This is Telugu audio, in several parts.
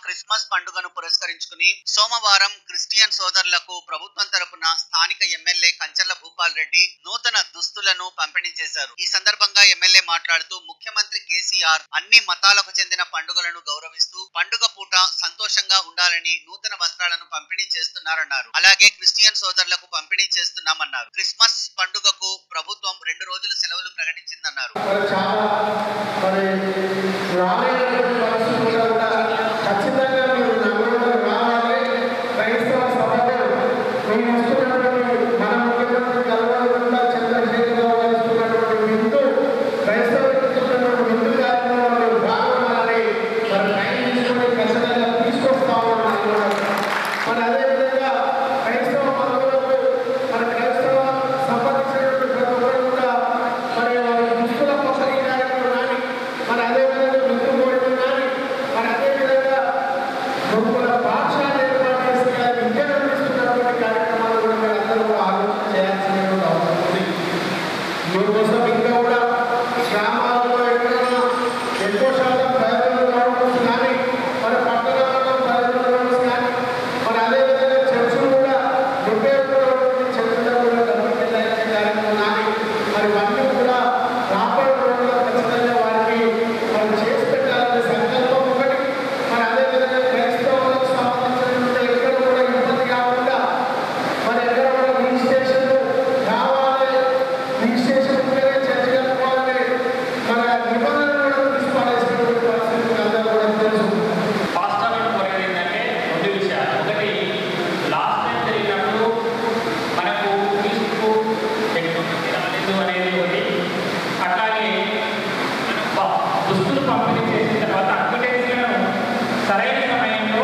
క్రిస్మస్ పండుగను పురస్కరించుకుని సోమవారం క్రిస్టియన్ సోదరులకు ప్రభుత్వం తరపున స్థానిక ఎమ్మెల్యే కంచర్ల భూపాల్ రెడ్డి నూతన దుస్తులను పంపిణీ చేశారు ఈ సందర్భంగా ఎమ్మెల్యే మాట్లాడుతూ ముఖ్యమంత్రి కేసీఆర్ అన్ని మతాలకు చెందిన పండుగలను గౌరవిస్తూ పండుగ పూట సంతోషంగా ఉండాలని నూతన వస్త్రాలను పంపిణీ చేస్తున్నారన్నారు అలాగే క్రిస్టియన్ సోదరులకు పంపిణీ చేస్తున్నామన్నారు క్రిస్మస్ పండుగకు ప్రభుత్వం రెండు రోజులు సెలవులు ప్రకటించిందన్నారు మరి చాలా మరి రాలేనటువంటి పరిస్థితుల్లో కూడా ఖచ్చితంగా మీరు నలుగురు రావాలి క్రైస్తవ సభకు మేము ఇస్తున్నటువంటి మన ముఖ్యమంత్రి కల్వకుండా చంద్రశేఖరరావు గారు ఇస్తున్నటువంటి విందు క్రైస్తవులకు ఇస్తున్నటువంటి విందు కార్యక్రమంలో భాగమని మరి టైం తీసుకుని ఖచ్చితంగా తీసుకొస్తా ఉన్నాం మరి అదేవిధంగా క్రైస్తవ మనులకు మరి క్రైస్తవ సంబంధించినటువంటి ప్రతి ఒక్కరు కూడా మరి వారి దుస్తుల పంపిణీ కార్యక్రమం కానీ మరి అదేవిధంగా మిత్రులు కానీ మరి అదేవిధంగా గొప్పల పాఠశాల ఏర్పాటు చేసి కానీ విద్యను అందిస్తున్నటువంటి కార్యక్రమాలు కూడా మీరు అందరూ కూడా ఆలోచన చేయాల్సినటువంటి అవసరం ఉంది దీనికోసం ఇంకా కూడా గ్రామాల్లో ఎక్కడైనా ఎక్కువ శాతం ప్రజలు కావచ్చు కానీ మరి పట్టణాల్లో ప్రజలు కావచ్చు కానీ మరి అదేవిధంగా చర్చలు కూడా డెబ్బై ఒకటి చర్చలు కూడా డబ్బు కేటాయించే కార్యక్రమం కానీ మరి ఇవన్నీ కూడా రాబోయే రోజుల్లో ఖచ్చితంగా వారికి మరి చేసి పెట్టాలనే సంకల్పం ఒకటి మరి అదేవిధంగా క్రైస్తవులకు సంబంధించినటువంటి ఎక్కడ కూడా ఇబ్బంది కాకుండా మరి ఎక్కడ కూడా రిజిస్ట్రేషన్ కావాలి రిజిస్ట్రేషన్ ఉంటేనే చర్చ కట్టుకోవాలని మన నిబంధనలు కూడా తీసుకోవాల్సినటువంటి పరిస్థితి అందరూ కూడా తెలుసు వాస్తవానికి కోరేది ఏంటంటే రెండు విషయాలు ఒకటి లాస్ట్ టైం జరిగినప్పుడు మనకు తీసుకు రాలేదు అనేది ఒకటి అట్లాగే బ- దుస్తులు పంపిణీ చేసిన తర్వాత అడ్వర్టైజ్లను సరైన సమయంలో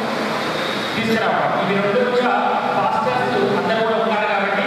తీసుకురావడం ఇవి రెండు కూడా పాస్టర్స్ అందరూ కూడా ఉన్నారు కాబట్టి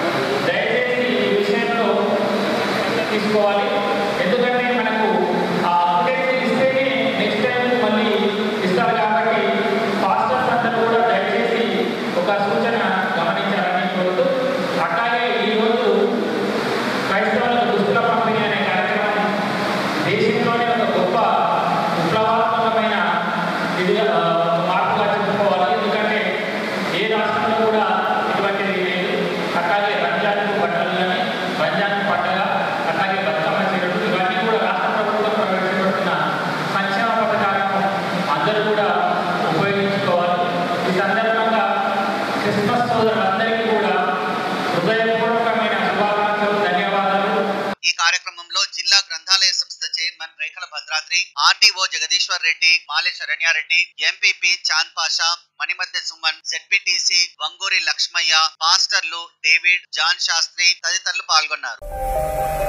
దయచేసి ఈ విషయంలో శ్రద్ధ తీసుకోవాలి ఎందుకంటే మనకు ఆ అప్డేట్ ఇస్తేనే నెక్స్ట్ టైం మళ్ళీ ఇస్తారు కాబట్టి పాస్టర్స్ అందరూ కూడా దయచేసి ఒక సూచన గమనించాలని కోరుతూ అట్లాగే ఈరోజు క్రైస్తవులకు దుస్తుల పంపిణీ అనే కార్యక్రమం దేశంలోనే ఒక గొప్ప విప్లవాత్మకమైన ఇదిగా ఆ, మార్పుగా చెప్పుకోవాలి ఎందుకంటే ఏ రాష్ట్రంలో కూడా ఇటువంటిది లేదు అట్లాగే రంజాన్కు బట్టలు కానీ రంజాన్ పండగ అట్లాగే బతుకమ్మ చీరలు ఇవన్నీ కూడా రాష్ట్ర ప్రభుత్వం ప్రవేశపెడుతున్న సంక్షేమ పథకాలను అందరూ కూడా ఉపయోగించుకోవాలి ఈ సందర్భంగా క్రిస్మస్ సోదరులందరికీ కూడా హృదయపూర్వకమైన శుభాకాంక్షలు ధన్యవాదాలు ఈ కార్యక్రమంలో జిల్లా గ్రంథాలయ సంస్థ చైర్మన్ రేఖల భద్రాద్రి ఆర్డీఓ జగదీశ్వర్ రెడ్డి మాలే శరణ్యారెడ్డి ఎంపీపీ చాంద్ పాషా మణిమద్దె సుమన్ జెడ్పీటీసీ వంగూరి లక్ష్మయ్య పాస్టర్లు డేవిడ్ జాన్ శాస్త్రి తదితరులు పాల్గొన్నారు